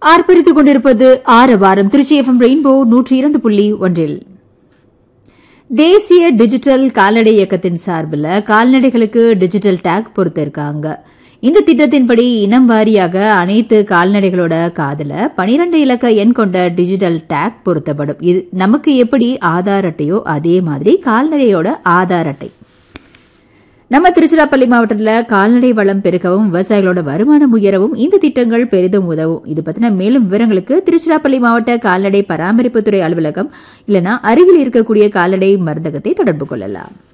ஆர்ப்பரித்துக் கொண்டிருப்பது ஆறு வாரம் திருச்சி எஃப்எம் ரெயின்போ நூற்றி இரண்டு புள்ளி ஒன்றில் தேசிய டிஜிட்டல் கால்நடை இயக்கத்தின் சார்பில் கால்நடைகளுக்கு டிஜிட்டல் டேக் பொறுத்திருக்காங்க இந்த திட்டத்தின்படி இனம் வாரியாக அனைத்து கால்நடைகளோட காதுல பனிரெண்டு இலக்க எண் கொண்ட டிஜிட்டல் டேக் பொருத்தப்படும் இது நமக்கு எப்படி ஆதார் அட்டையோ அதே மாதிரி கால்நடையோட ஆதார் அட்டை நம்ம திருச்சிராப்பள்ளி மாவட்டத்தில் கால்நடை வளம் பெருகவும் விவசாயிகளோட வருமானம் உயரவும் இந்த திட்டங்கள் பெரிதும் உதவும் இது பத்தின மேலும் விவரங்களுக்கு திருச்சிராப்பள்ளி மாவட்ட கால்நடை பராமரிப்புத்துறை அலுவலகம் இல்லனா அருகில் இருக்கக்கூடிய கால்நடை மருந்தகத்தை தொடர்பு கொள்ளலாம்